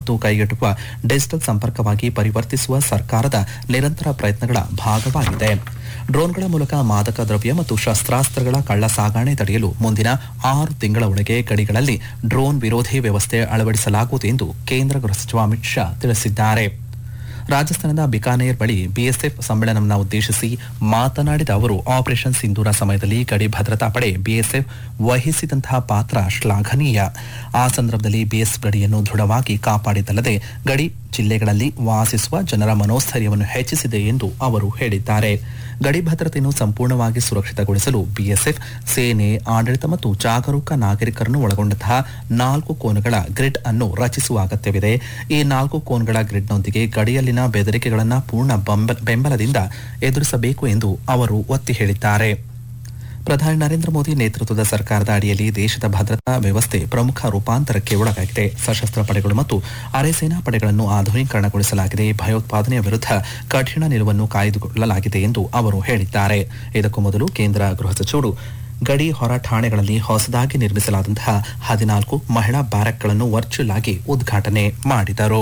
ಮತ್ತು ಕೈಗೆಟುಕುವ ಡಿಜಿಟಲ್ ಸಂಪರ್ಕವಾಗಿ ಪರಿವರ್ತಿಸುವ ಸರ್ಕಾರದ ನಿರಂತರ ಪ್ರಯತ್ನಗಳ ಭಾಗವಾಗಿದೆ ಡ್ರೋನ್ಗಳ ಮೂಲಕ ಮಾದಕ ದ್ರವ್ಯ ಮತ್ತು ಶಸ್ತ್ರಾಸ್ತ್ರಗಳ ಕಳ್ಳ ಸಾಗಣೆ ತಡೆಯಲು ಮುಂದಿನ ಆರು ತಿಂಗಳ ಒಳಗೆ ಗಡಿಗಳಲ್ಲಿ ಡ್ರೋನ್ ವಿರೋಧಿ ವ್ಯವಸ್ಥೆ ಅಳವಡಿಸಲಾಗುವುದು ಎಂದು ಕೇಂದ್ರ ಗೃಹ ಸಚಿವ ಅಮಿತ್ ಶಾ ತಿಳಿಸಿದ್ದಾರೆ ರಾಜಸ್ಥಾನದ ಬಿಕಾನೇರ್ ಬಳಿ ಬಿಎಸ್ಎಫ್ ಸಮ್ಮೇಳನವನ್ನು ಉದ್ದೇಶಿಸಿ ಮಾತನಾಡಿದ ಅವರು ಆಪರೇಷನ್ ಸಿಂಧೂರ ಸಮಯದಲ್ಲಿ ಗಡಿ ಭದ್ರತಾ ಪಡೆ ಬಿಎಸ್ಎಫ್ ವಹಿಸಿದಂತಹ ಪಾತ್ರ ಶ್ಲಾಘನೀಯ ಆ ಸಂದರ್ಭದಲ್ಲಿ ಬಿಎಸ್ ಗಡಿಯನ್ನು ದೃಢವಾಗಿ ಕಾಪಾಡಿದಲ್ಲದೆ ಗಡಿ ಜಿಲ್ಲೆಗಳಲ್ಲಿ ವಾಸಿಸುವ ಜನರ ಮನೋಸ್ಥೈರ್ಯವನ್ನು ಹೆಚ್ಚಿಸಿದೆ ಎಂದು ಅವರು ಹೇಳಿದ್ದಾರೆ ಗಡಿ ಭದ್ರತೆಯನ್ನು ಸಂಪೂರ್ಣವಾಗಿ ಸುರಕ್ಷಿತಗೊಳಿಸಲು ಬಿಎಸ್ಎಫ್ ಸೇನೆ ಆಡಳಿತ ಮತ್ತು ಜಾಗರೂಕ ನಾಗರಿಕರನ್ನು ಒಳಗೊಂಡಂತಹ ನಾಲ್ಕು ಕೋನಗಳ ಗ್ರಿಡ್ ಅನ್ನು ರಚಿಸುವ ಅಗತ್ಯವಿದೆ ಈ ನಾಲ್ಕು ಕೋನ್ಗಳ ಗ್ರಿಡ್ನೊಂದಿಗೆ ಗಡಿಯಲ್ಲಿನ ಬೆದರಿಕೆಗಳನ್ನು ಪೂರ್ಣ ಬಂಬ- ಬೆಂಬಲದಿಂದ ಎದುರಿಸಬೇಕು ಎಂದು ಅವರು ಒತ್ತಿ ಹೇಳಿದ್ದಾರೆ ಪ್ರಧಾನಿ ನರೇಂದ್ರ ಮೋದಿ ನೇತೃತ್ವದ ಸರ್ಕಾರದ ಅಡಿಯಲ್ಲಿ ದೇಶದ ಭದ್ರತಾ ವ್ಯವಸ್ಥೆ ಪ್ರಮುಖ ರೂಪಾಂತರಕ್ಕೆ ಒಳಗಾಗಿದೆ ಸಶಸ್ತ್ರ ಪಡೆಗಳು ಮತ್ತು ಅರೆ ಸೇನಾ ಪಡೆಗಳನ್ನು ಆಧುನೀಕರಣಗೊಳಿಸಲಾಗಿದೆ ಭಯೋತ್ಪಾದನೆಯ ವಿರುದ್ಧ ಕಠಿಣ ನಿಲುವನ್ನು ಕಾಯ್ದುಕೊಳ್ಳಲಾಗಿದೆ ಎಂದು ಅವರು ಹೇಳಿದ್ದಾರೆ ಇದಕ್ಕೂ ಮೊದಲು ಕೇಂದ್ರ ಗೃಹ ಸಚಿವರು ಗಡಿ ಹೊರ ಠಾಣೆಗಳಲ್ಲಿ ಹೊಸದಾಗಿ ನಿರ್ಮಿಸಲಾದಂತಹ ಹದಿನಾಲ್ಕು ಮಹಿಳಾ ಬ್ಯಾರಕ್ಗಳನ್ನು ವರ್ಚುವಲ್ ಆಗಿ ಉದ್ಘಾಟನೆ ಮಾಡಿದರು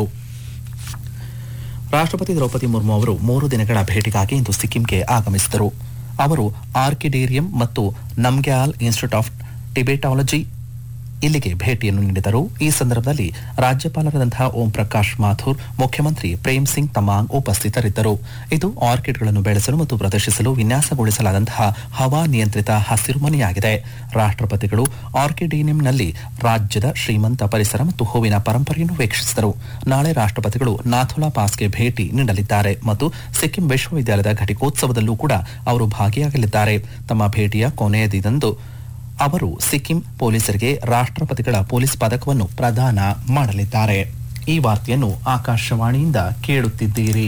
ರಾಷ್ಟ್ರಪತಿ ದ್ರೌಪದಿ ಮುರ್ಮು ಅವರು ಮೂರು ದಿನಗಳ ಭೇಟಿಗಾಗಿ ಇಂದು ಸಿಕ್ಕಿಂಗೆ ಆಗಮಿಸಿದರು ಅವರು ಆರ್ಕಿಡೇರಿಯಂ ಮತ್ತು ನಮ್ಗ್ಯಾಲ್ ಇನ್ಸ್ಟಿಟ್ಯೂಟ್ ಆಫ್ ಟಿಬೆಟಾಲಜಿ ಇಲ್ಲಿಗೆ ಭೇಟಿಯನ್ನು ನೀಡಿದರು ಈ ಸಂದರ್ಭದಲ್ಲಿ ರಾಜ್ಯಪಾಲರಾದಂತಹ ಓಂ ಪ್ರಕಾಶ್ ಮಾಥುರ್ ಮುಖ್ಯಮಂತ್ರಿ ಪ್ರೇಮ್ ಸಿಂಗ್ ತಮಾಂಗ್ ಉಪಸ್ಥಿತರಿದ್ದರು ಇದು ಆರ್ಕಿಡ್ಗಳನ್ನು ಬೆಳೆಸಲು ಮತ್ತು ಪ್ರದರ್ಶಿಸಲು ವಿನ್ಯಾಸಗೊಳಿಸಲಾದಂತಹ ಹವಾ ನಿಯಂತ್ರಿತ ಹಸಿರುಮನೆಯಾಗಿದೆ ರಾಷ್ಟ್ರಪತಿಗಳು ಆರ್ಕಿಡೇನಿಯಂನಲ್ಲಿ ರಾಜ್ಯದ ಶ್ರೀಮಂತ ಪರಿಸರ ಮತ್ತು ಹೂವಿನ ಪರಂಪರೆಯನ್ನು ವೀಕ್ಷಿಸಿದರು ನಾಳೆ ರಾಷ್ಟ್ರಪತಿಗಳು ನಾಥುಲಾ ಪಾಸ್ಗೆ ಭೇಟಿ ನೀಡಲಿದ್ದಾರೆ ಮತ್ತು ಸಿಕ್ಕಿಂ ವಿಶ್ವವಿದ್ಯಾಲಯದ ಘಟಿಕೋತ್ಸವದಲ್ಲೂ ಕೂಡ ಅವರು ಭಾಗಿಯಾಗಲಿದ್ದಾರೆ ತಮ್ಮ ಭೇಟಿಯ ಕೊನೆಯ ದಿನದಂದು ಅವರು ಸಿಕ್ಕಿಂ ಪೊಲೀಸರಿಗೆ ರಾಷ್ಟ್ರಪತಿಗಳ ಪೊಲೀಸ್ ಪದಕವನ್ನು ಪ್ರದಾನ ಮಾಡಲಿದ್ದಾರೆ ಈ ವಾರ್ತೆಯನ್ನು ಆಕಾಶವಾಣಿಯಿಂದ ಕೇಳುತ್ತಿದ್ದೀರಿ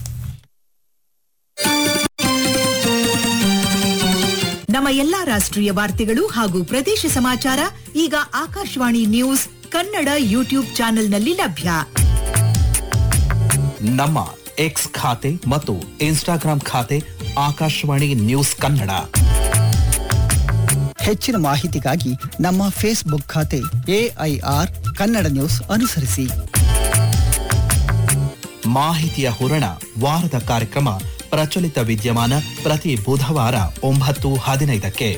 ನಮ್ಮ ಎಲ್ಲಾ ರಾಷ್ಟ್ರೀಯ ವಾರ್ತೆಗಳು ಹಾಗೂ ಪ್ರದೇಶ ಸಮಾಚಾರ ಈಗ ಆಕಾಶವಾಣಿ ನ್ಯೂಸ್ ಕನ್ನಡ ಯೂಟ್ಯೂಬ್ ಚಾನೆಲ್ನಲ್ಲಿ ಲಭ್ಯ ನಮ್ಮ ಎಕ್ಸ್ ಖಾತೆ ಮತ್ತು ಇನ್ಸ್ಟಾಗ್ರಾಂ ಖಾತೆ ಆಕಾಶವಾಣಿ ನ್ಯೂಸ್ ಕನ್ನಡ ಹೆಚ್ಚಿನ ಮಾಹಿತಿಗಾಗಿ ನಮ್ಮ ಫೇಸ್ಬುಕ್ ಖಾತೆ ಎಐಆರ್ ಕನ್ನಡ ನ್ಯೂಸ್ ಅನುಸರಿಸಿ ಮಾಹಿತಿಯ ಹೂರಣ ವಾರದ ಕಾರ್ಯಕ್ರಮ ಪ್ರಚಲಿತ ವಿದ್ಯಮಾನ ಪ್ರತಿ ಬುಧವಾರ ಒಂಬತ್ತು ಹದಿನೈದಕ್ಕೆ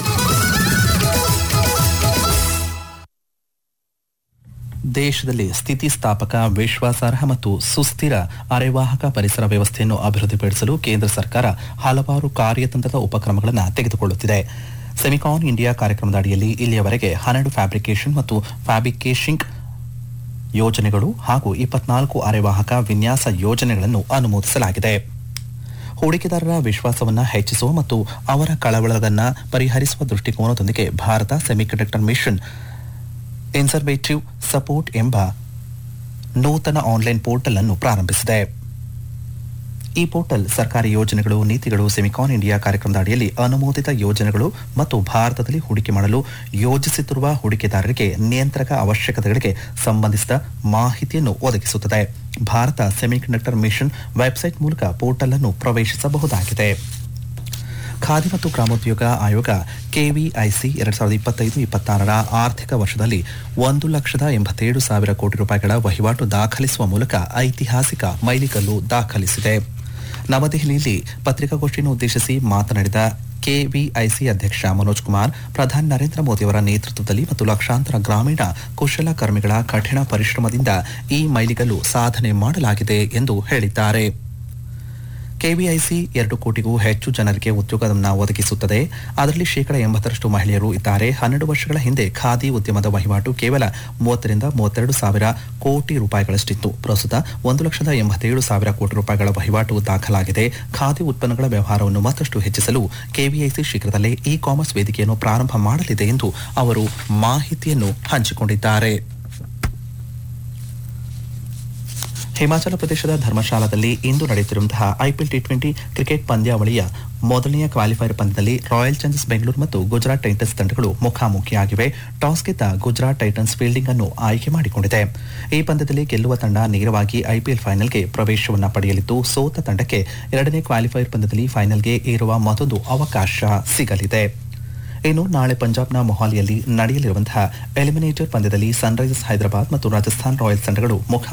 ದೇಶದಲ್ಲಿ ಸ್ಥಿತಿಸ್ಥಾಪಕ ವಿಶ್ವಾಸಾರ್ಹ ಮತ್ತು ಸುಸ್ಥಿರ ಅರೆವಾಹಕ ಪರಿಸರ ವ್ಯವಸ್ಥೆಯನ್ನು ಅಭಿವೃದ್ಧಿಪಡಿಸಲು ಕೇಂದ್ರ ಸರ್ಕಾರ ಹಲವಾರು ಕಾರ್ಯತಂತ್ರದ ಉಪಕ್ರಮಗಳನ್ನು ತೆಗೆದುಕೊಳ್ಳುತ್ತಿದೆ ಸೆಮಿಕಾನ್ ಇಂಡಿಯಾ ಕಾರ್ಯಕ್ರಮದ ಅಡಿಯಲ್ಲಿ ಇಲ್ಲಿಯವರೆಗೆ ಹನ್ನೆರಡು ಫ್ಯಾಬ್ರಿಕೇಷನ್ ಮತ್ತು ಫ್ಯಾಬ್ರಿಕೇಶಿಂಗ್ ಯೋಜನೆಗಳು ಹಾಗೂ ಇಪ್ಪತ್ನಾಲ್ಕು ಅರೆವಾಹಕ ವಿನ್ಯಾಸ ಯೋಜನೆಗಳನ್ನು ಅನುಮೋದಿಸಲಾಗಿದೆ ಹೂಡಿಕೆದಾರರ ವಿಶ್ವಾಸವನ್ನು ಹೆಚ್ಚಿಸುವ ಮತ್ತು ಅವರ ಕಳವಳಗಳನ್ನು ಪರಿಹರಿಸುವ ದೃಷ್ಟಿಕೋನದೊಂದಿಗೆ ಭಾರತ ಸೆಮಿಕಂಡಕ್ಟರ್ ಮಿಷನ್ ಇನ್ಸರ್ವೇಟಿವ್ ಸಪೋರ್ಟ್ ಎಂಬ ನೂತನ ಆನ್ಲೈನ್ ಪೋರ್ಟಲ್ ಅನ್ನು ಪ್ರಾರಂಭಿಸಿದೆ ಈ ಪೋರ್ಟಲ್ ಸರ್ಕಾರಿ ಯೋಜನೆಗಳು ನೀತಿಗಳು ಸೆಮಿಕಾನ್ ಇಂಡಿಯಾ ಕಾರ್ಯಕ್ರಮದ ಅಡಿಯಲ್ಲಿ ಅನುಮೋದಿತ ಯೋಜನೆಗಳು ಮತ್ತು ಭಾರತದಲ್ಲಿ ಹೂಡಿಕೆ ಮಾಡಲು ಯೋಜಿಸುತ್ತಿರುವ ಹೂಡಿಕೆದಾರರಿಗೆ ನಿಯಂತ್ರಕ ಅವಶ್ಯಕತೆಗಳಿಗೆ ಸಂಬಂಧಿಸಿದ ಮಾಹಿತಿಯನ್ನು ಒದಗಿಸುತ್ತದೆ ಭಾರತ ಸೆಮಿಕಂಡಕ್ಟರ್ ಮಿಷನ್ ವೆಬ್ಸೈಟ್ ಮೂಲಕ ಪೋರ್ಟಲ್ ಅನ್ನು ಪ್ರವೇಶಿಸಬಹುದಾಗಿದೆ ಖಾದಿ ಮತ್ತು ಗ್ರಾಮೋದ್ಯೋಗ ಆಯೋಗ ಕೆವಿಐಸಿ ಎರಡ್ ಸಾವಿರದ ಇಪ್ಪತ್ತೈದು ಇಪ್ಪತ್ತಾರರ ಆರ್ಥಿಕ ವರ್ಷದಲ್ಲಿ ಒಂದು ಲಕ್ಷದ ಎಂಬತ್ತೇಳು ಸಾವಿರ ಕೋಟಿ ರೂಪಾಯಿಗಳ ವಹಿವಾಟು ದಾಖಲಿಸುವ ಮೂಲಕ ಐತಿಹಾಸಿಕ ಮೈಲಿಗಲ್ಲು ದಾಖಲಿಸಿದೆ ನವದೆಹಲಿಯಲ್ಲಿ ಪತ್ರಿಕಾಗೋಷ್ಠಿಯನ್ನು ಉದ್ದೇಶಿಸಿ ಮಾತನಾಡಿದ ಕೆವಿಐಸಿ ಅಧ್ಯಕ್ಷ ಮನೋಜ್ ಕುಮಾರ್ ಪ್ರಧಾನಿ ನರೇಂದ್ರ ಮೋದಿಯವರ ನೇತೃತ್ವದಲ್ಲಿ ಮತ್ತು ಲಕ್ಷಾಂತರ ಗ್ರಾಮೀಣ ಕುಶಲಕರ್ಮಿಗಳ ಕಠಿಣ ಪರಿಶ್ರಮದಿಂದ ಈ ಮೈಲಿಗಲ್ಲು ಸಾಧನೆ ಮಾಡಲಾಗಿದೆ ಎಂದು ಹೇಳಿದ್ದಾರೆ ಕೆವಿಐಸಿ ಎರಡು ಕೋಟಿಗೂ ಹೆಚ್ಚು ಜನರಿಗೆ ಉದ್ಯೋಗವನ್ನು ಒದಗಿಸುತ್ತದೆ ಅದರಲ್ಲಿ ಶೇಕಡ ಎಂಬತ್ತರಷ್ಟು ಮಹಿಳೆಯರು ಇದ್ದಾರೆ ಹನ್ನೆರಡು ವರ್ಷಗಳ ಹಿಂದೆ ಖಾದಿ ಉದ್ಯಮದ ವಹಿವಾಟು ಕೇವಲ ಮೂವತ್ತರಿಂದ ಮೂವತ್ತೆರಡು ಸಾವಿರ ಕೋಟಿ ರೂಪಾಯಿಗಳಷ್ಟಿತ್ತು ಪ್ರಸ್ತುತ ಒಂದು ಲಕ್ಷದ ಎಂಬತ್ತೇಳು ಸಾವಿರ ಕೋಟಿ ರೂಪಾಯಿಗಳ ವಹಿವಾಟು ದಾಖಲಾಗಿದೆ ಖಾದಿ ಉತ್ಪನ್ನಗಳ ವ್ಯವಹಾರವನ್ನು ಮತ್ತಷ್ಟು ಹೆಚ್ಚಿಸಲು ಕೆವಿಐಸಿ ಶೀಘ್ರದಲ್ಲೇ ಇ ಕಾಮರ್ಸ್ ವೇದಿಕೆಯನ್ನು ಪ್ರಾರಂಭ ಮಾಡಲಿದೆ ಎಂದು ಅವರು ಮಾಹಿತಿಯನ್ನು ಹಂಚಿಕೊಂಡಿದ್ದಾರೆ ಹಿಮಾಚಲ ಪ್ರದೇಶದ ಧರ್ಮಶಾಲಾದಲ್ಲಿ ಇಂದು ನಡೆಯುತ್ತಿರುವಂತಹ ಐಪಿಎಲ್ ಟಿ ಟ್ವೆಂಟಿ ಕ್ರಿಕೆಟ್ ಪಂದ್ಯಾವಳಿಯ ಮೊದಲನೆಯ ಕ್ವಾಲಿಫೈರ್ ಪಂದ್ಯದಲ್ಲಿ ರಾಯಲ್ ಚಾಲೆಂಜರ್ಸ್ ಬೆಂಗಳೂರು ಮತ್ತು ಗುಜರಾತ್ ಟೈಟನ್ಸ್ ತಂಡಗಳು ಮುಖಾಮುಖಿಯಾಗಿವೆ ಟಾಸ್ ಗೆದ್ದ ಗುಜರಾತ್ ಟೈಟನ್ಸ್ ಫೀಲ್ಡಿಂಗ್ ಅನ್ನು ಆಯ್ಕೆ ಮಾಡಿಕೊಂಡಿದೆ ಈ ಪಂದ್ಯದಲ್ಲಿ ಗೆಲ್ಲುವ ತಂಡ ನೇರವಾಗಿ ಐಪಿಎಲ್ ಫೈನಲ್ಗೆ ಪ್ರವೇಶವನ್ನು ಪಡೆಯಲಿದ್ದು ಸೋತ ತಂಡಕ್ಕೆ ಎರಡನೇ ಕ್ವಾಲಿಫೈರ್ ಪಂದ್ಯದಲ್ಲಿ ಫೈನಲ್ಗೆ ಏರುವ ಮತ್ತೊಂದು ಅವಕಾಶ ಸಿಗಲಿದೆ ಇನ್ನು ನಾಳೆ ಪಂಜಾಬ್ನ ಮೊಹಾಲಿಯಲ್ಲಿ ನಡೆಯಲಿರುವಂತಹ ಎಲಿಮಿನೇಟರ್ ಪಂದ್ಯದಲ್ಲಿ ಸನ್ರೈಸರ್ಸ್ ಹೈದರಾಬಾದ್ ಮತ್ತು ರಾಜಸ್ಥಾನ್ ರಾಯಲ್ಸ್ ತಂಡಗಳು ಮುಖ